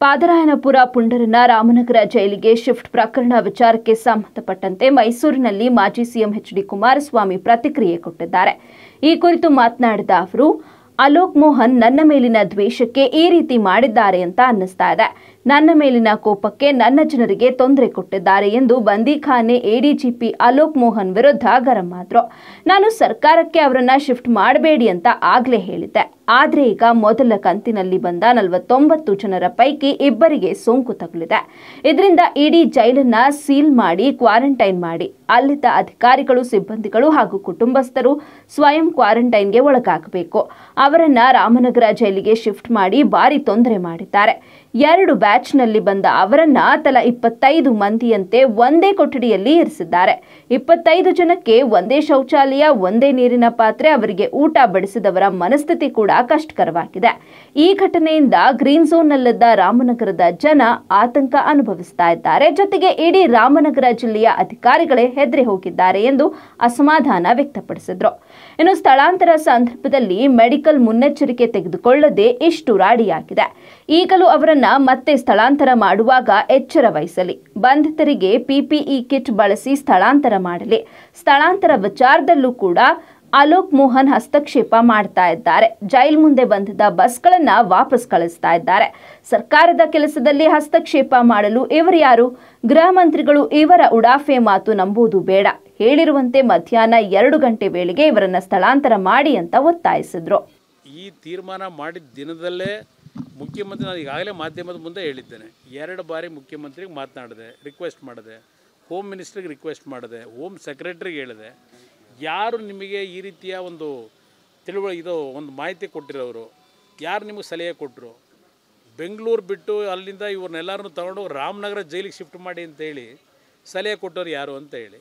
ಪಾದರಾಯನಪುರ ಪುಂಡರನ ರಾಮನಗರ ಜೈಲಿಗೆ ಶಿಫ್ಟ್ ಪ್ರಕರಣ ವಿಚಾರಕ್ಕೆ ಸಂಬಂಧಪಟ್ಟಂತೆ ಮೈಸೂರಿನಲ್ಲಿ ಮಾಜಿ ಸಿಎಂ ಎಚ್ ಡಿ ಕುಮಾರಸ್ವಾಮಿ ಪ್ರತಿಕ್ರಿಯೆ ಕೊಟ್ಟಿದ್ದಾರೆ ಈ ಕುರಿತು ಮಾತನಾಡಿದ ಅವರು ಅಲೋಕ್ ಮೋಹನ್ ನನ್ನ ಮೇಲಿನ ದ್ವೇಷಕ್ಕೆ ಈ ರೀತಿ ಮಾಡಿದ್ದಾರೆ ಅಂತ ಅನ್ನಿಸ್ತಾ ಇದೆ ನನ್ನ ಮೇಲಿನ ಕೋಪಕ್ಕೆ ನನ್ನ ಜನರಿಗೆ ತೊಂದರೆ ಕೊಟ್ಟಿದ್ದಾರೆ ಎಂದು ಬಂದಿಖಾನೆ ಎಡಿಜಿಪಿ ಅಲೋಕ್ ಮೋಹನ್ ವಿರುದ್ಧ ಗರಂ ಆದ್ರು ನಾನು ಸರ್ಕಾರಕ್ಕೆ ಅವರನ್ನ ಶಿಫ್ಟ್ ಮಾಡಬೇಡಿ ಅಂತ ಆಗ್ಲೇ ಹೇಳಿದ್ದೆ ಆದ್ರೆ ಈಗ ಮೊದಲ ಕಂತಿನಲ್ಲಿ ಬಂದ ನಲವತ್ತೊಂಬತ್ತು ಜನರ ಪೈಕಿ ಇಬ್ಬರಿಗೆ ಸೋಂಕು ತಗುಲಿದೆ ಇದರಿಂದ ಇಡೀ ಜೈಲನ್ನ ಸೀಲ್ ಮಾಡಿ ಕ್ವಾರಂಟೈನ್ ಮಾಡಿ ಅಲ್ಲಿದ್ದ ಅಧಿಕಾರಿಗಳು ಸಿಬ್ಬಂದಿಗಳು ಹಾಗೂ ಕುಟುಂಬಸ್ಥರು ಸ್ವಯಂ ಕ್ವಾರಂಟೈನ್ಗೆ ಒಳಗಾಗಬೇಕು ಅವರನ್ನ ರಾಮನಗರ ಜೈಲಿಗೆ ಶಿಫ್ಟ್ ಮಾಡಿ ಭಾರಿ ತೊಂದರೆ ಮಾಡಿದ್ದಾರೆ ಎರಡು ಬ್ಯಾಚ್ನಲ್ಲಿ ಬಂದ ಅವರನ್ನ ತಲಾ ಇಪ್ಪತ್ತೈದು ಮಂದಿಯಂತೆ ಒಂದೇ ಕೊಠಡಿಯಲ್ಲಿ ಇರಿಸಿದ್ದಾರೆ ಇಪ್ಪತ್ತೈದು ಜನಕ್ಕೆ ಒಂದೇ ಶೌಚಾಲಯ ಒಂದೇ ನೀರಿನ ಪಾತ್ರೆ ಅವರಿಗೆ ಊಟ ಬಡಿಸಿದವರ ಮನಸ್ಥಿತಿ ಕೂಡ ಕಷ್ಟಕರವಾಗಿದೆ ಈ ಘಟನೆಯಿಂದ ಗ್ರೀನ್ ಝೋನ್ನಲ್ಲಿದ್ದ ರಾಮನಗರದ ಜನ ಆತಂಕ ಅನುಭವಿಸ್ತಾ ಇದ್ದಾರೆ ಜೊತೆಗೆ ಇಡೀ ರಾಮನಗರ ಜಿಲ್ಲೆಯ ಅಧಿಕಾರಿಗಳೇ ಹೆದರಿ ಹೋಗಿದ್ದಾರೆ ಎಂದು ಅಸಮಾಧಾನ ವ್ಯಕ್ತಪಡಿಸಿದ್ರು ಇನ್ನು ಸ್ಥಳಾಂತರ ಸಂದರ್ಭದಲ್ಲಿ ಮೆಡಿಕಲ್ ಮುನ್ನೆಚ್ಚರಿಕೆ ತೆಗೆದುಕೊಳ್ಳದೆ ಇಷ್ಟು ರಾಡಿಯಾಗಿದೆ ಈಗಲೂ ಅವರನ್ನ ಮತ್ತೆ ಸ್ಥಳಾಂತರ ಮಾಡುವಾಗ ಎಚ್ಚರ ವಹಿಸಲಿ ಬಂಧಿತರಿಗೆ ಪಿಪಿಇ ಕಿಟ್ ಬಳಸಿ ಸ್ಥಳಾಂತರ ಮಾಡಲಿ ಸ್ಥಳಾಂತರ ವಿಚಾರದಲ್ಲೂ ಕೂಡ ಅಲೋಕ್ ಮೋಹನ್ ಹಸ್ತಕ್ಷೇಪ ಮಾಡ್ತಾ ಇದ್ದಾರೆ ಜೈಲ್ ಮುಂದೆ ಬಂದಿದ್ದ ಬಸ್ಗಳನ್ನ ವಾಪಸ್ ಕಳಿಸ್ತಾ ಇದ್ದಾರೆ ಸರ್ಕಾರದ ಕೆಲಸದಲ್ಲಿ ಹಸ್ತಕ್ಷೇಪ ಮಾಡಲು ಇವರು ಯಾರು ಗೃಹ ಮಂತ್ರಿಗಳು ಇವರ ಉಡಾಫೆ ಮಾತು ನಂಬುವುದು ಬೇಡ ಹೇಳಿರುವಂತೆ ಮಧ್ಯಾಹ್ನ ಎರಡು ಗಂಟೆ ವೇಳೆಗೆ ಇವರನ್ನ ಸ್ಥಳಾಂತರ ಮಾಡಿ ಅಂತ ಒತ್ತಾಯಿಸಿದ್ರು ಈ ತೀರ್ಮಾನ ಮಾಡಿದ ದಿನದಲ್ಲೇ ಮುಖ್ಯಮಂತ್ರಿ ನಾನು ಈಗಾಗಲೇ ಮಾಧ್ಯಮದ ಮುಂದೆ ಹೇಳಿದ್ದೇನೆ ಎರಡು ಬಾರಿ ಮುಖ್ಯಮಂತ್ರಿಗೆ ಮಾತನಾಡಿದೆ ರಿಕ್ವೆಸ್ಟ್ ಮಾಡಿದೆ ಹೋಮ್ ಮಿನಿಸ್ಟ್ರಿಗೆ ರಿಕ್ವೆಸ್ಟ್ ಮಾಡಿದೆ ಹೋಮ್ ಸೆಕ್ರೆಟ್ರಿಗೆ ಹೇಳಿದೆ ಯಾರು ನಿಮಗೆ ಈ ರೀತಿಯ ಒಂದು ತಿಳುವ ಇದು ಒಂದು ಮಾಹಿತಿ ಕೊಟ್ಟಿರೋರು ಯಾರು ನಿಮಗೆ ಸಲಹೆ ಕೊಟ್ಟರು ಬೆಂಗಳೂರು ಬಿಟ್ಟು ಅಲ್ಲಿಂದ ಇವ್ರನ್ನೆಲ್ಲರನ್ನು ತಗೊಂಡು ರಾಮನಗರ ಜೈಲಿಗೆ ಶಿಫ್ಟ್ ಮಾಡಿ ಅಂತೇಳಿ ಸಲಹೆ ಕೊಟ್ಟವ್ರು ಯಾರು ಅಂತ ಹೇಳಿ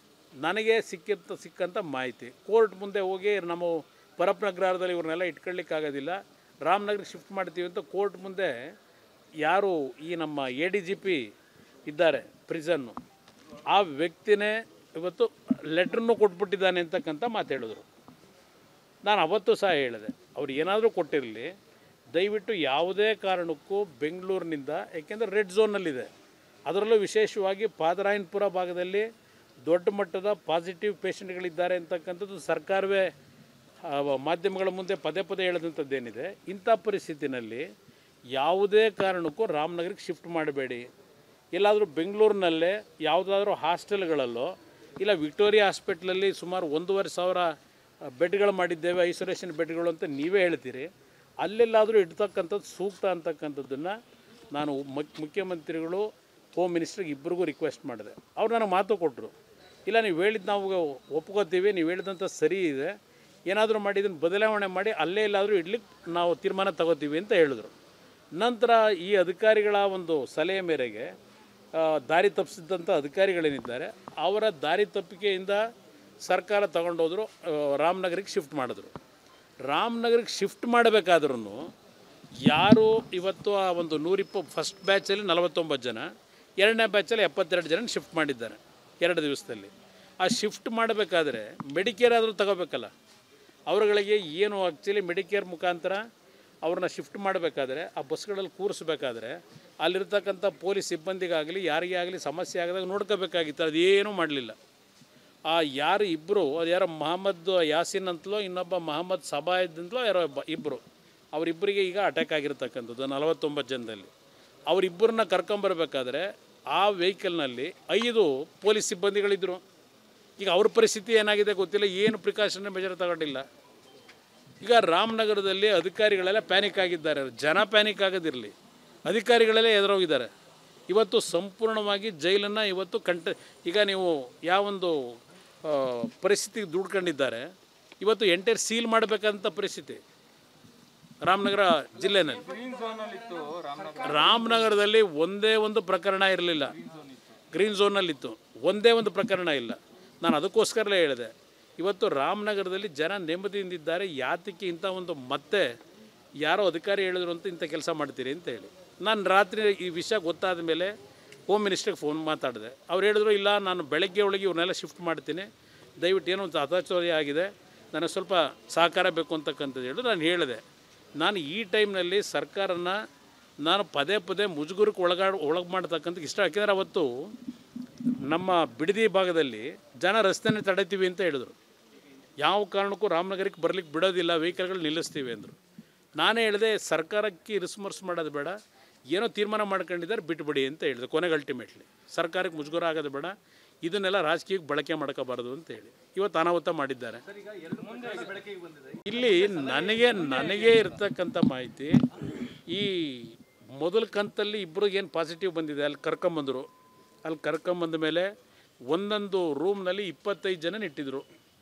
ನನಗೆ ಸಿಕ್ಕಿಂತ ಸಿಕ್ಕಂಥ ಮಾಹಿತಿ ಕೋರ್ಟ್ ಮುಂದೆ ಹೋಗಿ ನಮ್ಮ ಪರಪ್ನಗರದಲ್ಲಿ ಇವ್ರನ್ನೆಲ್ಲ ಇಟ್ಕೊಳ್ಳಿಕ್ಕಾಗೋದಿಲ್ಲ ರಾಮನಗರಕ್ಕೆ ಶಿಫ್ಟ್ ಮಾಡ್ತೀವಿ ಅಂತ ಕೋರ್ಟ್ ಮುಂದೆ ಯಾರು ಈ ನಮ್ಮ ಎ ಡಿ ಜಿ ಪಿ ಇದ್ದಾರೆ ಪ್ರಿಸನ್ನು ಆ ವ್ಯಕ್ತಿನೇ ಇವತ್ತು ಲೆಟ್ರನ್ನು ಕೊಟ್ಬಿಟ್ಟಿದ್ದಾನೆ ಅಂತಕ್ಕಂಥ ಮಾತು ಹೇಳಿದ್ರು ನಾನು ಅವತ್ತು ಸಹ ಹೇಳಿದೆ ಅವ್ರು ಏನಾದರೂ ಕೊಟ್ಟಿರಲಿ ದಯವಿಟ್ಟು ಯಾವುದೇ ಕಾರಣಕ್ಕೂ ಬೆಂಗಳೂರಿನಿಂದ ಏಕೆಂದರೆ ರೆಡ್ ಝೋನಲ್ಲಿದೆ ಅದರಲ್ಲೂ ವಿಶೇಷವಾಗಿ ಪಾದರಾಯನಪುರ ಭಾಗದಲ್ಲಿ ದೊಡ್ಡ ಮಟ್ಟದ ಪಾಸಿಟಿವ್ ಪೇಷಂಟ್ಗಳಿದ್ದಾರೆ ಅಂತಕ್ಕಂಥದ್ದು ಸರ್ಕಾರವೇ ಆ, ಮಾಧ್ಯಮಗಳ ಮುಂದೆ ಪದೇ ಪದೇ ಹೇಳಿದಂಥದ್ದೇನಿದೆ ಇಂಥ ಪರಿಸ್ಥಿತಿನಲ್ಲಿ ಯಾವುದೇ ಕಾರಣಕ್ಕೂ ರಾಮನಗರಕ್ಕೆ ಶಿಫ್ಟ್ ಮಾಡಬೇಡಿ ಎಲ್ಲಾದರೂ ಬೆಂಗಳೂರಿನಲ್ಲೇ ಯಾವುದಾದ್ರೂ ಹಾಸ್ಟೆಲ್ಗಳಲ್ಲೋ ಇಲ್ಲ ವಿಕ್ಟೋರಿಯಾ ಹಾಸ್ಪಿಟ್ಲಲ್ಲಿ ಸುಮಾರು ಒಂದೂವರೆ ಸಾವಿರ ಬೆಡ್ಗಳು ಮಾಡಿದ್ದೇವೆ ಐಸೋಲೇಷನ್ ಬೆಡ್ಗಳು ಅಂತ ನೀವೇ ಹೇಳ್ತೀರಿ ಅಲ್ಲೆಲ್ಲಾದರೂ ಇಡ್ತಕ್ಕಂಥದ್ದು ಸೂಕ್ತ ಅಂತಕ್ಕಂಥದ್ದನ್ನು ನಾನು ಮುಖ್ಯ ಮುಖ್ಯಮಂತ್ರಿಗಳು ಹೋಮ್ ಮಿನಿಸ್ಟ್ರಿಗೆ ಇಬ್ಬರಿಗೂ ರಿಕ್ವೆಸ್ಟ್ ಮಾಡಿದೆ ಅವ್ರು ನನಗೆ ಮಾತು ಕೊಟ್ಟರು ಇಲ್ಲ ನೀವು ಹೇಳಿದ್ದು ನಾವು ಒಪ್ಕೋತೀವಿ ನೀವು ಹೇಳಿದಂಥ ಸರಿ ಇದೆ ಏನಾದರೂ ಮಾಡಿ ಇದನ್ನು ಬದಲಾವಣೆ ಮಾಡಿ ಅಲ್ಲೇ ಎಲ್ಲಾದರೂ ಇಡ್ಲಿಕ್ಕೆ ನಾವು ತೀರ್ಮಾನ ತಗೋತೀವಿ ಅಂತ ಹೇಳಿದ್ರು ನಂತರ ಈ ಅಧಿಕಾರಿಗಳ ಒಂದು ಸಲಹೆ ಮೇರೆಗೆ ಆ, ದಾರಿ ತಪ್ಪಿಸಿದಂಥ ಅಧಿಕಾರಿಗಳೇನಿದ್ದಾರೆ ಅವರ ದಾರಿ ತಪ್ಪಿಕೆಯಿಂದ ಸರ್ಕಾರ ತಗೊಂಡೋದ್ರು ಆ, ರಾಮನಗರಕ್ಕೆ ಶಿಫ್ಟ್ ಮಾಡಿದ್ರು ರಾಮನಗರಕ್ಕೆ ಶಿಫ್ಟ್ ಮಾಡಬೇಕಾದ್ರೂ ಯಾರು ಇವತ್ತು ಆ ಒಂದು ನೂರಿಪ್ಪ ಫಸ್ಟ್ ಬ್ಯಾಚಲ್ಲಿ ನಲವತ್ತೊಂಬತ್ತು ಜನ ಎರಡನೇ ಬ್ಯಾಚಲ್ಲಿ ಎಪ್ಪತ್ತೆರಡು ಜನ ಶಿಫ್ಟ್ ಮಾಡಿದ್ದಾರೆ ಎರಡು ದಿವಸದಲ್ಲಿ ಆ ಶಿಫ್ಟ್ ಮಾಡಬೇಕಾದ್ರೆ ಮೆಡಿಕೇರ್ ಆದರೂ ತಗೋಬೇಕಲ್ಲ ಅವರುಗಳಿಗೆ ಏನು ಆ್ಯಕ್ಚುಲಿ ಮೆಡಿಕೇರ್ ಮುಖಾಂತರ ಅವ್ರನ್ನ ಶಿಫ್ಟ್ ಮಾಡಬೇಕಾದ್ರೆ ಆ ಬಸ್ಗಳಲ್ಲಿ ಕೂರಿಸ್ಬೇಕಾದ್ರೆ ಅಲ್ಲಿರ್ತಕ್ಕಂಥ ಪೊಲೀಸ್ ಸಿಬ್ಬಂದಿಗಾಗಲಿ ಯಾರಿಗೇ ಆಗಲಿ ಸಮಸ್ಯೆ ಆಗದಾಗ ನೋಡ್ಕೋಬೇಕಾಗಿತ್ತು ಅದೇನೂ ಮಾಡಲಿಲ್ಲ ಆ ಯಾರು ಇಬ್ಬರು ಅದು ಯಾರೋ ಮಹಮ್ಮದ್ ಯಾಸಿನ್ ಅಂತಲೋ ಇನ್ನೊಬ್ಬ ಮಹಮ್ಮದ್ ಸಬಾಯದ್ ಅಂತಲೋ ಯಾರೋ ಒಬ್ಬ ಇಬ್ಬರು ಅವರಿಬ್ಬರಿಗೆ ಈಗ ಅಟ್ಯಾಕ್ ಆಗಿರ್ತಕ್ಕಂಥದ್ದು ನಲವತ್ತೊಂಬತ್ತು ಜನದಲ್ಲಿ ಅವರಿಬ್ಬರನ್ನ ಕರ್ಕೊಂಬರ್ಬೇಕಾದ್ರೆ ಆ ವೆಹಿಕಲ್ನಲ್ಲಿ ಐದು ಪೊಲೀಸ್ ಸಿಬ್ಬಂದಿಗಳಿದ್ದರು ಈಗ ಅವ್ರ ಪರಿಸ್ಥಿತಿ ಏನಾಗಿದೆ ಗೊತ್ತಿಲ್ಲ ಏನು ಪ್ರಿಕಾಷನ್ ಮೆಜರ್ ತಗೊಂಡಿಲ್ಲ ಈಗ ರಾಮನಗರದಲ್ಲಿ ಅಧಿಕಾರಿಗಳೆಲ್ಲ ಪ್ಯಾನಿಕ್ ಆಗಿದ್ದಾರೆ ಜನ ಪ್ಯಾನಿಕ್ ಆಗೋದಿರಲಿ ಅಧಿಕಾರಿಗಳೆಲ್ಲ ಎದುರೋಗಿದ್ದಾರೆ ಇವತ್ತು ಸಂಪೂರ್ಣವಾಗಿ ಜೈಲನ್ನು ಇವತ್ತು ಕಂಟ ಈಗ ನೀವು ಯಾವೊಂದು ಆ, ಪರಿಸ್ಥಿತಿಗೆ ದುಡ್ಕೊಂಡಿದ್ದಾರೆ ಇವತ್ತು ಎಂಟೈರ್ ಸೀಲ್ ಮಾಡಬೇಕಂತ ಪರಿಸ್ಥಿತಿ ರಾಮನಗರ ಜಿಲ್ಲೆನಲ್ಲಿ ರಾಮನಗರದಲ್ಲಿ ಒಂದೇ ಒಂದು ಪ್ರಕರಣ ಇರಲಿಲ್ಲ ಗ್ರೀನ್ ಝೋನಲ್ಲಿತ್ತು ಒಂದೇ ಒಂದು ಪ್ರಕರಣ ಇಲ್ಲ ನಾನು ಅದಕ್ಕೋಸ್ಕರಲೇ ಹೇಳಿದೆ ಇವತ್ತು ರಾಮನಗರದಲ್ಲಿ ಜನ ನೆಮ್ಮದಿಯಿಂದಿದ್ದಾರೆ ಯಾತಕ್ಕೆ ಇಂಥ ಒಂದು ಮತ್ತೆ ಯಾರೋ ಅಧಿಕಾರಿ ಹೇಳಿದ್ರು ಅಂತ ಇಂಥ ಕೆಲಸ ಮಾಡ್ತೀರಿ ಅಂತ ಹೇಳಿ ನಾನು ರಾತ್ರಿ ಈ ವಿಷಯ ಗೊತ್ತಾದ ಮೇಲೆ ಹೋಮ್ ಮಿನಿಸ್ಟ್ರಿಗೆ ಫೋನ್ ಮಾತಾಡಿದೆ ಅವ್ರು ಹೇಳಿದ್ರು ಇಲ್ಲ ನಾನು ಬೆಳಗ್ಗೆ ಒಳಗೆ ಇವ್ರನ್ನೆಲ್ಲ ಶಿಫ್ಟ್ ಮಾಡ್ತೀನಿ ದಯವಿಟ್ಟು ಏನೋ ಒಂದು ಹತಾಚೋರಿ ಆಗಿದೆ ನನಗೆ ಸ್ವಲ್ಪ ಸಹಕಾರ ಬೇಕು ಅಂತಕ್ಕಂಥದ್ದು ಹೇಳಿದ್ರು ನಾನು ಹೇಳಿದೆ ನಾನು ಈ ಟೈಮ್ನಲ್ಲಿ ಸರ್ಕಾರನ ನಾನು ಪದೇ ಪದೇ ಮುಜುಗುರಕ್ಕೆ ಒಳಗಾಡ್ ಒಳಗೆ ಮಾಡ್ತಕ್ಕಂಥ ಇಷ್ಟ ಯಾಕೆಂದರೆ ಅವತ್ತು ನಮ್ಮ ಬಿಡದಿ ಭಾಗದಲ್ಲಿ ಜನ ರಸ್ತೆನೇ ತಡೀತೀವಿ ಅಂತ ಹೇಳಿದ್ರು ಯಾವ ಕಾರಣಕ್ಕೂ ರಾಮನಗರಕ್ಕೆ ಬರ್ಲಿಕ್ಕೆ ಬಿಡೋದಿಲ್ಲ ವೆಹಿಕಲ್ಗಳು ನಿಲ್ಲಿಸ್ತೀವಿ ಅಂದರು ನಾನೇ ಹೇಳಿದೆ ಸರ್ಕಾರಕ್ಕೆ ಇರಿಸ್ಮರ್ಸ್ ಮಾಡೋದು ಬೇಡ ಏನೋ ತೀರ್ಮಾನ ಮಾಡ್ಕೊಂಡಿದ್ದಾರೆ ಬಿಟ್ಬಿಡಿ ಅಂತ ಹೇಳಿದೆ ಕೊನೆಗೆ ಅಲ್ಟಿಮೇಟ್ಲಿ ಸರ್ಕಾರಕ್ಕೆ ಮುಜುಗರ ಆಗೋದು ಬೇಡ ಇದನ್ನೆಲ್ಲ ರಾಜಕೀಯಕ್ಕೆ ಬಳಕೆ ಮಾಡ್ಕೋಬಾರ್ದು ಅಂತ ಹೇಳಿ ಇವತ್ತು ಅನಾಹುತ ಮಾಡಿದ್ದಾರೆ ಇಲ್ಲಿ ನನಗೆ ನನಗೆ ಇರ್ತಕ್ಕಂಥ ಮಾಹಿತಿ ಈ ಮೊದಲ ಕಂತಲ್ಲಿ ಇಬ್ಬರಿಗೆ ಏನು ಪಾಸಿಟಿವ್ ಬಂದಿದೆ ಅಲ್ಲಿ ಕರ್ಕೊಂಬಂದರು ಅಲ್ಲಿ ಕರ್ಕೊಂಬಂದ ಮೇಲೆ ಒಂದೊಂದು ರೂಮ್ನಲ್ಲಿ ಇಪ್ಪತ್ತೈದು ಜನ ಇಟ್ಟಿದ್ರು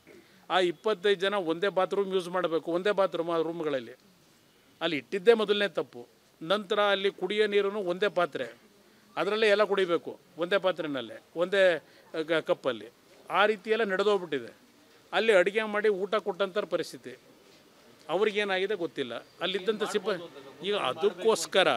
ಆ ಇಪ್ಪತ್ತೈದು ಜನ ಒಂದೇ ಬಾತ್ರೂಮ್ ಯೂಸ್ ಮಾಡಬೇಕು ಒಂದೇ ಬಾತ್ರೂಮ್ ಆ ರೂಮ್ಗಳಲ್ಲಿ ಅಲ್ಲಿ ಇಟ್ಟಿದ್ದೇ ಮೊದಲನೇ ತಪ್ಪು ನಂತರ ಅಲ್ಲಿ ಕುಡಿಯೋ ನೀರು ಒಂದೇ ಪಾತ್ರೆ ಅದರಲ್ಲೇ ಎಲ್ಲ ಕುಡಿಬೇಕು ಒಂದೇ ಪಾತ್ರೆನಲ್ಲೇ ಒಂದೇ ಗ- ಕಪ್ಪಲ್ಲಿ ಆ ರೀತಿ ಎಲ್ಲ ನಡೆದೋಗ್ಬಿಟ್ಟಿದೆ ಅಲ್ಲಿ ಅಡುಗೆ ಮಾಡಿ ಊಟ ಕೊಟ್ಟಂಥ ಪರಿಸ್ಥಿತಿ ಅವ್ರಿಗೇನಾಗಿದೆ ಗೊತ್ತಿಲ್ಲ ಅಲ್ಲಿದ್ದಂಥ ಸಿಬ್ಬ ಈಗ ಅದಕ್ಕೋಸ್ಕರ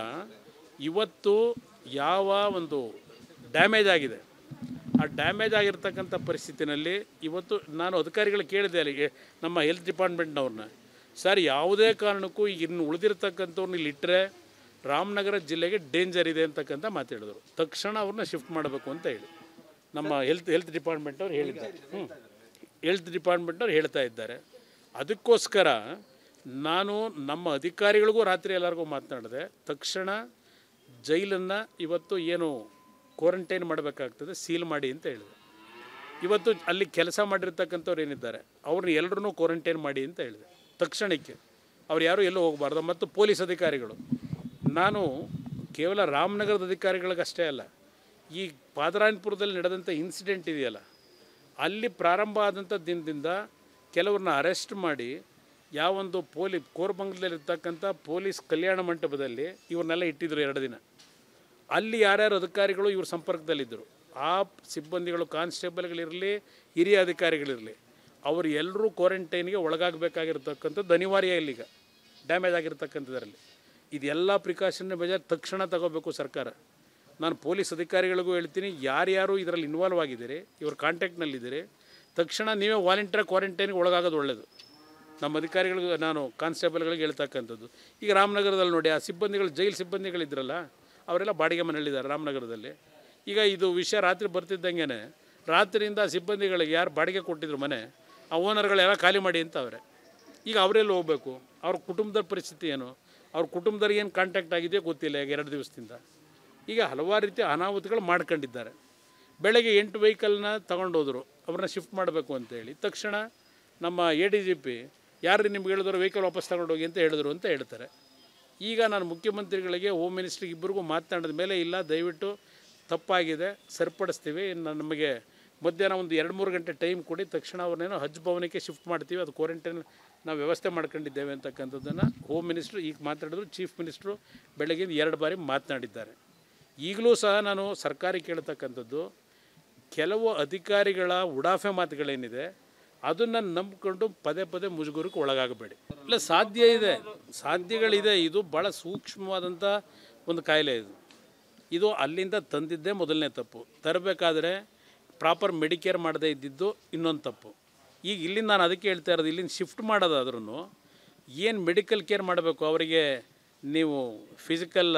ಇವತ್ತು ಯಾವ ಒಂದು ಡ್ಯಾಮೇಜ್ ಆಗಿದೆ ಆ ಡ್ಯಾಮೇಜ್ ಆಗಿರ್ತಕ್ಕಂಥ ಪರಿಸ್ಥಿತಿನಲ್ಲಿ ಇವತ್ತು ನಾನು ಅಧಿಕಾರಿಗಳು ಕೇಳಿದೆ ಅಲ್ಲಿಗೆ ನಮ್ಮ ಹೆಲ್ತ್ ಡಿಪಾರ್ಟ್ಮೆಂಟ್ನವ್ರನ್ನ ಸರ್ ಯಾವುದೇ ಕಾರಣಕ್ಕೂ ಈಗ ಇನ್ನು ಉಳಿದಿರ್ತಕ್ಕಂಥವ್ರನ್ನ ಇಲ್ಲಿ ಇಟ್ಟರೆ ರಾಮನಗರ ಜಿಲ್ಲೆಗೆ ಡೇಂಜರ್ ಇದೆ ಅಂತಕ್ಕಂಥ ಮಾತಾಡಿದ್ರು ತಕ್ಷಣ ಅವ್ರನ್ನ ಶಿಫ್ಟ್ ಮಾಡಬೇಕು ಅಂತ ಹೇಳಿ ನಮ್ಮ ಹೆಲ್ತ್ ಹೆಲ್ತ್ ಡಿಪಾರ್ಟ್ಮೆಂಟವ್ರು ಹೇಳಿದ್ದಾರೆ ಹ್ಞೂ ಹೆಲ್ತ್ ಡಿಪಾರ್ಟ್ಮೆಂಟ್ನವ್ರು ಹೇಳ್ತಾ ಇದ್ದಾರೆ ಅದಕ್ಕೋಸ್ಕರ ನಾನು ನಮ್ಮ ಅಧಿಕಾರಿಗಳಿಗೂ ರಾತ್ರಿ ಎಲ್ಲರಿಗೂ ಮಾತನಾಡಿದೆ ತಕ್ಷಣ ಜೈಲನ್ನು ಇವತ್ತು ಏನು ಕ್ವಾರಂಟೈನ್ ಮಾಡಬೇಕಾಗ್ತದೆ ಸೀಲ್ ಮಾಡಿ ಅಂತ ಹೇಳಿದೆ ಇವತ್ತು ಅಲ್ಲಿ ಕೆಲಸ ಮಾಡಿರ್ತಕ್ಕಂಥವ್ರು ಏನಿದ್ದಾರೆ ಅವ್ರನ್ನ ಎಲ್ಲರೂ ಕ್ವಾರಂಟೈನ್ ಮಾಡಿ ಅಂತ ಹೇಳಿದೆ ತಕ್ಷಣಕ್ಕೆ ಅವ್ರು ಯಾರೂ ಎಲ್ಲೂ ಹೋಗಬಾರ್ದು ಮತ್ತು ಪೊಲೀಸ್ ಅಧಿಕಾರಿಗಳು ನಾನು ಕೇವಲ ರಾಮನಗರದ ಅಧಿಕಾರಿಗಳಿಗಷ್ಟೇ ಅಲ್ಲ ಈ ಪಾದರಾಯನಪುರದಲ್ಲಿ ನಡೆದಂಥ ಇನ್ಸಿಡೆಂಟ್ ಇದೆಯಲ್ಲ ಅಲ್ಲಿ ಪ್ರಾರಂಭ ಆದಂಥ ದಿನದಿಂದ ಕೆಲವ್ರನ್ನ ಅರೆಸ್ಟ್ ಮಾಡಿ ಯಾವೊಂದು ಪೊಲೀಸ್ ಕೋರ್ಬಂಗ್ಲಲ್ಲಿರ್ತಕ್ಕಂಥ ಪೊಲೀಸ್ ಕಲ್ಯಾಣ ಮಂಟಪದಲ್ಲಿ ಇವ್ರನ್ನೆಲ್ಲ ಇಟ್ಟಿದ್ರು ಎರಡು ದಿನ ಅಲ್ಲಿ ಯಾರ್ಯಾರು ಅಧಿಕಾರಿಗಳು ಇವ್ರ ಸಂಪರ್ಕದಲ್ಲಿದ್ದರು ಆ ಸಿಬ್ಬಂದಿಗಳು ಕಾನ್ಸ್ಟೇಬಲ್ಗಳಿರಲಿ ಹಿರಿಯ ಅಧಿಕಾರಿಗಳಿರಲಿ ಅವರು ಎಲ್ಲರೂ ಕ್ವಾರಂಟೈನ್ಗೆ ಒಳಗಾಗಬೇಕಾಗಿರ್ತಕ್ಕಂಥದ್ದು ಅನಿವಾರ್ಯ ಇಲ್ಲೀಗ ಡ್ಯಾಮೇಜ್ ಆಗಿರ್ತಕ್ಕಂಥದ್ರಲ್ಲಿ ಇದೆಲ್ಲ ಪ್ರಿಕಾಷನ್ ಮೆಜರ್ ತಕ್ಷಣ ತಗೋಬೇಕು ಸರ್ಕಾರ ನಾನು ಪೊಲೀಸ್ ಅಧಿಕಾರಿಗಳಿಗೂ ಹೇಳ್ತೀನಿ ಯಾರ್ಯಾರು ಇದರಲ್ಲಿ ಇನ್ವಾಲ್ವ್ ಆಗಿದ್ದೀರಿ ಇವ್ರ ಕಾಂಟ್ಯಾಕ್ಟ್ನಲ್ಲಿದ್ದೀರಿ ತಕ್ಷಣ ನೀವೇ ವಾಲಂಟಿಯರ್ ಕ್ವಾರಂಟೈನ್ಗೆ ಒಳಗಾಗೋದು ಒಳ್ಳೆಯದು ನಮ್ಮ ಅಧಿಕಾರಿಗಳಿಗೆ ನಾನು ಕಾನ್ಸ್ಟೇಬಲ್ಗಳಿಗೆ ಹೇಳ್ತಕ್ಕಂಥದ್ದು ಈಗ ರಾಮನಗರದಲ್ಲಿ ನೋಡಿ ಆ ಸಿಬ್ಬಂದಿಗಳು ಜೈಲು ಸಿಬ್ಬಂದಿಗಳಿದ್ರಲ್ಲ ಅವರೆಲ್ಲ ಬಾಡಿಗೆ ಮನೆಯಲ್ಲಿದ್ದಾರೆ ರಾಮನಗರದಲ್ಲಿ ಈಗ ಇದು ವಿಷಯ ರಾತ್ರಿ ಬರ್ತಿದ್ದಂಗೆ ರಾತ್ರಿಯಿಂದ ಆ ಸಿಬ್ಬಂದಿಗಳಿಗೆ ಯಾರು ಬಾಡಿಗೆ ಕೊಟ್ಟಿದ್ರು ಮನೆ ಆ ಓನರ್ಗಳೆಲ್ಲ ಖಾಲಿ ಮಾಡಿ ಅಂತ ಅವರೇ ಈಗ ಅವರೆಲ್ಲ ಹೋಗಬೇಕು ಅವ್ರ ಕುಟುಂಬದ ಪರಿಸ್ಥಿತಿ ಏನು ಅವ್ರ ಕುಟುಂಬದವ್ರಿಗೆ ಏನು ಕಾಂಟ್ಯಾಕ್ಟ್ ಆಗಿದೆಯೋ ಗೊತ್ತಿಲ್ಲ ಈಗ ಎರಡು ದಿವಸದಿಂದ ಈಗ ಹಲವಾರು ರೀತಿಯ ಅನಾಹುತಗಳು ಮಾಡ್ಕೊಂಡಿದ್ದಾರೆ ಬೆಳಗ್ಗೆ ಎಂಟು ವೆಹಿಕಲ್ನ ತಗೊಂಡೋದ್ರು ಅವ್ರನ್ನ ಶಿಫ್ಟ್ ಮಾಡಬೇಕು ಅಂತೇಳಿ ತಕ್ಷಣ ನಮ್ಮ ಎ ಡಿ ಜಿ ಪಿ ಯಾರು ನಿಮ್ಗೆ ಹೇಳಿದ್ರು ವೆಹಿಕಲ್ ವಾಪಸ್ ತಗೊಂಡೋಗಿ ಅಂತ ಹೇಳಿದ್ರು ಅಂತ ಹೇಳ್ತಾರೆ ಈಗ ನಾನು ಮುಖ್ಯಮಂತ್ರಿಗಳಿಗೆ ಹೋಮ್ ಮಿನಿಸ್ಟ್ರಿಗೆ ಇಬ್ಬರಿಗೂ ಮಾತನಾಡಿದ ಮೇಲೆ ಇಲ್ಲ ದಯವಿಟ್ಟು ತಪ್ಪಾಗಿದೆ ಸರಿಪಡಿಸ್ತೀವಿ ಇನ್ನು ನಮಗೆ ಮಧ್ಯಾಹ್ನ ಒಂದು ಎರಡು ಮೂರು ಗಂಟೆ ಟೈಮ್ ಕೊಡಿ ತಕ್ಷಣ ಅವ್ರನ್ನೇನೋ ಹಜ್ ಭವನಕ್ಕೆ ಶಿಫ್ಟ್ ಮಾಡ್ತೀವಿ ಅದು ಕ್ವಾರಂಟೈನ್ ನಾವು ವ್ಯವಸ್ಥೆ ಮಾಡ್ಕೊಂಡಿದ್ದೇವೆ ಅಂತಕ್ಕಂಥದ್ದನ್ನು ಹೋಮ್ ಮಿನಿಸ್ಟ್ರು ಈಗ ಮಾತಾಡಿದ್ರು ಚೀಫ್ ಮಿನಿಸ್ಟ್ರು ಬೆಳಗ್ಗೆ ಎರಡು ಬಾರಿ ಮಾತನಾಡಿದ್ದಾರೆ ಈಗಲೂ ಸಹ ನಾನು ಸರ್ಕಾರಿ ಕೇಳ್ತಕ್ಕಂಥದ್ದು ಕೆಲವು ಅಧಿಕಾರಿಗಳ ಉಡಾಫೆ ಮಾತುಗಳೇನಿದೆ ಅದನ್ನು ನಂಬಿಕೊಂಡು ಪದೇ ಪದೇ ಮುಜುಗುರಕ್ಕೆ ಒಳಗಾಗಬೇಡಿ ಇಲ್ಲ ಸಾಧ್ಯ ಇದೆ ಸಾಧ್ಯಗಳಿದೆ ಇದು ಭಾಳ ಸೂಕ್ಷ್ಮವಾದಂಥ ಒಂದು ಕಾಯಿಲೆ ಇದು ಇದು ಅಲ್ಲಿಂದ ತಂದಿದ್ದೇ ಮೊದಲನೇ ತಪ್ಪು ತರಬೇಕಾದ್ರೆ ಪ್ರಾಪರ್ ಮೆಡಿಕೇರ್ ಮಾಡದೇ ಇದ್ದಿದ್ದು ಇನ್ನೊಂದು ತಪ್ಪು ಈಗ ಇಲ್ಲಿಂದ ನಾನು ಅದಕ್ಕೆ ಹೇಳ್ತಾ ಇರೋದು ಇಲ್ಲಿಂದ ಶಿಫ್ಟ್ ಮಾಡೋದಾದ್ರೂ ಏನು ಮೆಡಿಕಲ್ ಕೇರ್ ಮಾಡಬೇಕು ಅವರಿಗೆ ನೀವು ಫಿಸಿಕಲ್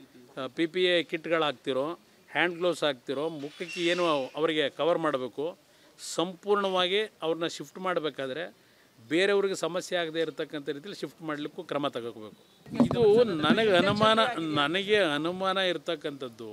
ಪಿ ಪಿ ಎ ಕಿಟ್ಗಳು ಹಾಕ್ತಿರೋ ಹ್ಯಾಂಡ್ ಗ್ಲೌಸ್ ಹಾಕ್ತಿರೋ ಮುಖಕ್ಕೆ ಏನು ಅವರಿಗೆ ಕವರ್ ಮಾಡಬೇಕು ಸಂಪೂರ್ಣವಾಗಿ ಅವ್ರನ್ನ ಶಿಫ್ಟ್ ಮಾಡಬೇಕಾದ್ರೆ ಬೇರೆಯವ್ರಿಗೆ ಸಮಸ್ಯೆ ಆಗದೆ ಇರತಕ್ಕಂಥ ರೀತಿಯಲ್ಲಿ ಶಿಫ್ಟ್ ಮಾಡಲಿಕ್ಕೂ ಕ್ರಮ ತಗೋಬೇಕು ಇದು ನನಗೆ ಅನುಮಾನ ನನಗೆ ಅನುಮಾನ ಇರ್ತಕ್ಕಂಥದ್ದು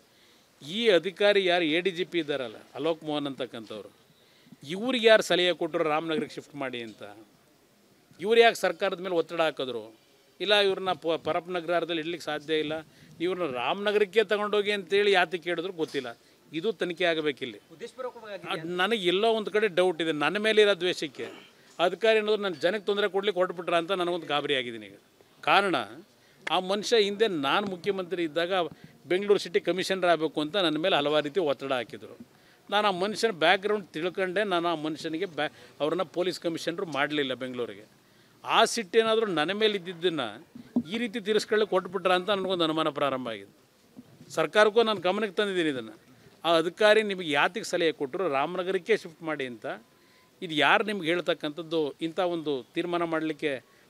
ಈ ಅಧಿಕಾರಿ ಯಾರು ಎ ಡಿ ಜಿ ಪಿ ಇದ್ದಾರಲ್ಲ ಅಲೋಕ್ ಮೋಹನ್ ಅಂತಕ್ಕಂಥವ್ರು ಇವ್ರಿಗೆ ಯಾರು ಸಲಹೆ ಕೊಟ್ಟರು ರಾಮನಗರಕ್ಕೆ ಶಿಫ್ಟ್ ಮಾಡಿ ಅಂತ ಇವ್ರು ಯಾಕೆ ಸರ್ಕಾರದ ಮೇಲೆ ಒತ್ತಡ ಹಾಕಿದ್ರು ಇಲ್ಲ ಇವ್ರನ್ನ ಪ ಪರಪ್ಪನಗರದಲ್ಲಿ ಇಡ್ಲಿಕ್ಕೆ ಸಾಧ್ಯ ಇಲ್ಲ ಇವ್ರನ್ನ ರಾಮನಗರಕ್ಕೆ ತಗೊಂಡೋಗಿ ಅಂತೇಳಿ ಯಾತಕ್ಕೆ ಕೇಳಿದ್ರು ಗೊತ್ತಿಲ್ಲ ಇದು ತನಿಖೆ ಆಗಬೇಕಿಲ್ಲಿ ಅದ್ ನನಗೆ ಎಲ್ಲೋ ಒಂದು ಕಡೆ ಡೌಟ್ ಇದೆ ನನ್ನ ಮೇಲೆ ಇರೋ ದ್ವೇಷಕ್ಕೆ ಅಧಿಕಾರಿ ಅನ್ನೋದು ನನ್ನ ಜನಕ್ಕೆ ತೊಂದರೆ ಕೊಡ್ಲಿಕ್ಕೆ ಹೊರಟ್ಬಿಟ್ರ ಅಂತ ನನಗೊಂದು ಗಾಬರಿ ಆಗಿದ್ದೀನಿ ಈಗ ಕಾರಣ ಆ ಮನುಷ್ಯ ಹಿಂದೆ ನಾನು ಮುಖ್ಯಮಂತ್ರಿ ಇದ್ದಾಗ ಬೆಂಗಳೂರು ಸಿಟಿ ಕಮಿಷನರ್ ಆಗಬೇಕು ಅಂತ ನನ್ನ ಮೇಲೆ ಹಲವಾರು ರೀತಿ ಒತ್ತಡ ಹಾಕಿದರು ನಾನು ಆ ಮನುಷ್ಯನ ಬ್ಯಾಕ್ಗ್ರೌಂಡ್ ತಿಳ್ಕೊಂಡೆ ನಾನು ಆ ಮನುಷ್ಯನಿಗೆ ಬ್ಯಾ ಅವ್ರನ್ನ ಪೊಲೀಸ್ ಕಮಿಷನರು ಮಾಡಲಿಲ್ಲ ಬೆಂಗಳೂರಿಗೆ ಆ ಸಿಟ್ಟೇನಾದರೂ ನನ್ನ ಮೇಲೆ ಇದ್ದಿದ್ದನ್ನು ಈ ರೀತಿ ತಿರ್ಸ್ಕೊಳ್ಳಿ ಕೊಟ್ಬಿಟ್ರ ಅಂತ ನನಗೊಂದು ಅನುಮಾನ ಪ್ರಾರಂಭ ಆಗಿದೆ ಸರ್ಕಾರಕ್ಕೂ ನಾನು ಗಮನಕ್ಕೆ ತಂದಿದ್ದೀನಿ ಇದನ್ನು ಆ ಅಧಿಕಾರಿ ನಿಮಗೆ ಯಾತಿಗೆ ಸಲಹೆ ಕೊಟ್ಟರು ರಾಮನಗರಕ್ಕೆ ಶಿಫ್ಟ್ ಮಾಡಿ ಅಂತ ಇದು ಯಾರು ನಿಮ್ಗೆ ಹೇಳ್ತಕ್ಕಂಥದ್ದು ಇಂಥ ಒಂದು ತೀರ್ಮಾನ ಮಾಡಲಿಕ್ಕೆ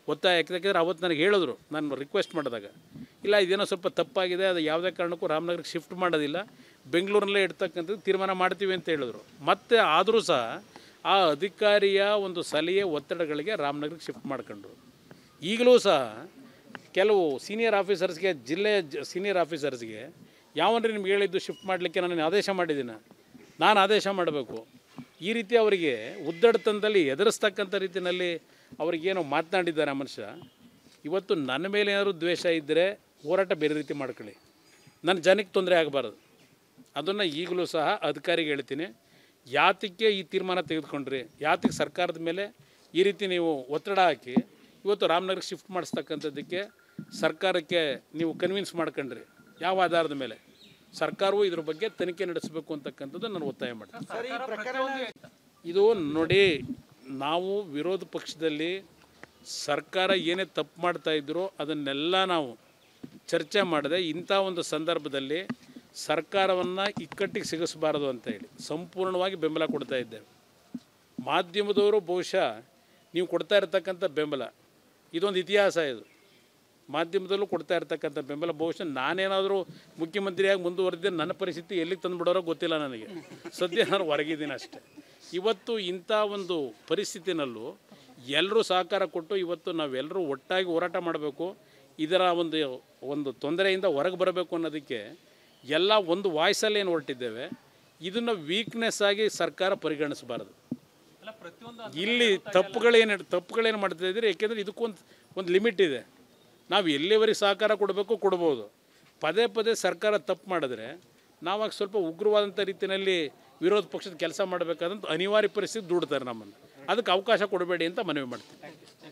ಒತ್ತಾಯ ಯಾಕೆಂದರೆ ಅವತ್ತು ನನಗೆ ಹೇಳಿದ್ರು ನಾನು ರಿಕ್ವೆಸ್ಟ್ ಮಾಡಿದಾಗ ಇಲ್ಲ ಇದೇನೋ ಸ್ವಲ್ಪ ತಪ್ಪಾಗಿದೆ ಅದು ಯಾವುದೇ ಕಾರಣಕ್ಕೂ ರಾಮನಗರಕ್ಕೆ ಶಿಫ್ಟ್ ಮಾಡೋದಿಲ್ಲ ಬೆಂಗಳೂರಲ್ಲೇ ಇಡ್ತಕ್ಕಂಥದ್ದು ತೀರ್ಮಾನ ಮಾಡ್ತೀವಿ ಅಂತ ಹೇಳಿದ್ರು ಮತ್ತೆ ಆದರೂ ಸಹ ಆ ಅಧಿಕಾರಿಯ ಒಂದು ಸಲಹೆ ಒತ್ತಡಗಳಿಗೆ ರಾಮನಗರಕ್ಕೆ ಶಿಫ್ಟ್ ಮಾಡ್ಕೊಂಡ್ರು ಈಗಲೂ ಸಹ ಕೆಲವು ಸೀನಿಯರ್ ಆಫೀಸರ್ಸ್ಗೆ ಜಿಲ್ಲೆಯ ಸೀನಿಯರ್ ಆಫೀಸರ್ಸ್ಗೆ ಯಾವನ್ರಿ ನಿಮ್ಗೆ ಹೇಳಿದ್ದು ಶಿಫ್ಟ್ ಮಾಡಲಿಕ್ಕೆ ನಾನು ಆದೇಶ ಮಾಡಿದ್ದೀನಿ ನಾನು ಆದೇಶ ಮಾಡಬೇಕು ಈ ರೀತಿ ಅವರಿಗೆ ಉದ್ದಡತನದಲ್ಲಿ ಎದುರಿಸ್ತಕ್ಕಂಥ ರೀತಿಯಲ್ಲಿ ಅವ್ರಿಗೇನೋ ಮಾತನಾಡಿದ್ದಾರೆ ಆ ಮನುಷ್ಯ ಇವತ್ತು ನನ್ನ ಮೇಲೆ ಏನಾದರೂ ದ್ವೇಷ ಇದ್ದರೆ ಹೋರಾಟ ಬೇರೆ ರೀತಿ ಮಾಡ್ಕೊಳ್ಳಿ ನನ್ನ ಜನಕ್ಕೆ ತೊಂದರೆ ಆಗಬಾರ್ದು ಅದನ್ನು ಈಗಲೂ ಸಹ ಅಧಿಕಾರಿಗೆ ಹೇಳ್ತೀನಿ ಯಾತಕ್ಕೆ ಈ ತೀರ್ಮಾನ ತೆಗೆದುಕೊಂಡ್ರಿ ಯಾತಕ್ಕೆ ಸರ್ಕಾರದ ಮೇಲೆ ಈ ರೀತಿ ನೀವು ಒತ್ತಡ ಹಾಕಿ ಇವತ್ತು ರಾಮನಗರಕ್ಕೆ ಶಿಫ್ಟ್ ಮಾಡಿಸ್ತಕ್ಕಂಥದ್ದಕ್ಕೆ ಸರ್ಕಾರಕ್ಕೆ ನೀವು ಕನ್ವಿನ್ಸ್ ಮಾಡ್ಕೊಂಡ್ರಿ ಯಾವ ಆಧಾರದ ಮೇಲೆ ಸರ್ಕಾರವು ಇದ್ರ ಬಗ್ಗೆ ತನಿಖೆ ನಡೆಸಬೇಕು ಅಂತಕ್ಕಂಥದ್ದು ನಾನು ಒತ್ತಾಯ ಮಾಡ್ತೀನಿ ಇದು ನೋಡಿ ನಾವು ವಿರೋಧ ಪಕ್ಷದಲ್ಲಿ ಸರ್ಕಾರ ಏನೇ ತಪ್ಪು ಮಾಡ್ತಾ ಇದ್ರೋ ಅದನ್ನೆಲ್ಲ ನಾವು ಚರ್ಚೆ ಮಾಡದೆ ಇಂಥ ಒಂದು ಸಂದರ್ಭದಲ್ಲಿ ಸರ್ಕಾರವನ್ನು ಇಕ್ಕಟ್ಟಿಗೆ ಸಿಗಿಸಬಾರದು ಅಂತ ಹೇಳಿ ಸಂಪೂರ್ಣವಾಗಿ ಬೆಂಬಲ ಕೊಡ್ತಾ ಇದ್ದೇವೆ ಮಾಧ್ಯಮದವರು ಬಹುಶಃ ನೀವು ಕೊಡ್ತಾ ಇರತಕ್ಕಂಥ ಬೆಂಬಲ ಇದೊಂದು ಇತಿಹಾಸ ಇದು ಮಾಧ್ಯಮದಲ್ಲೂ ಕೊಡ್ತಾ ಇರ್ತಕ್ಕಂಥ ಬೆಂಬಲ ಬಹುಶಃ ನಾನೇನಾದರೂ ಮುಖ್ಯಮಂತ್ರಿಯಾಗಿ ಮುಂದುವರೆದಿದ್ದೆ ನನ್ನ ಪರಿಸ್ಥಿತಿ ಎಲ್ಲಿಗೆ ತಂದುಬಿಡೋರೋ ಗೊತ್ತಿಲ್ಲ ನನಗೆ ಸದ್ಯ ನಾನು ಹೊರಗಿದ್ದೀನಿ ಅಷ್ಟೇ ಇವತ್ತು ಇಂಥ ಒಂದು ಪರಿಸ್ಥಿತಿನಲ್ಲೂ ಎಲ್ಲರೂ ಸಹಕಾರ ಕೊಟ್ಟು ಇವತ್ತು ನಾವೆಲ್ಲರೂ ಒಟ್ಟಾಗಿ ಹೋರಾಟ ಮಾಡಬೇಕು ಇದರ ಒಂದು ಒಂದು ತೊಂದರೆಯಿಂದ ಹೊರಗೆ ಬರಬೇಕು ಅನ್ನೋದಕ್ಕೆ ಎಲ್ಲ ಒಂದು ವಾಯ್ಸಲ್ಲಿ ಏನು ಹೊರಟಿದ್ದೇವೆ ಇದನ್ನು ವೀಕ್ನೆಸ್ ಆಗಿ ಸರ್ಕಾರ ಪರಿಗಣಿಸಬಾರದು ಇಲ್ಲಿ ತಪ್ಪುಗಳೇನು ತಪ್ಪುಗಳೇನು ಮಾಡ್ತಾ ಇದ್ದೀರಿ ಏಕೆಂದರೆ ಇದಕ್ಕೊಂದು ಒಂದು ಲಿಮಿಟ್ ಇದೆ ನಾವು ಎಲ್ಲಿವರೆಗೆ ಸಹಕಾರ ಕೊಡಬೇಕು ಕೊಡ್ಬೋದು ಪದೇ ಪದೇ ಸರ್ಕಾರ ತಪ್ಪು ಮಾಡಿದ್ರೆ ನಾವಾಗ ಸ್ವಲ್ಪ ಉಗ್ರವಾದಂಥ ರೀತಿಯಲ್ಲಿ ವಿರೋಧ ಪಕ್ಷದ ಕೆಲಸ ಮಾಡಬೇಕಾದಂಥ ಅನಿವಾರ್ಯ ಪರಿಸ್ಥಿತಿ ದೂಡ್ತಾರೆ ನಮ್ಮನ್ನು ಅದಕ್ಕೆ ಅವಕಾಶ ಕೊಡಬೇಡಿ ಅಂತ ಮನವಿ ಮಾಡ್ತೀನಿ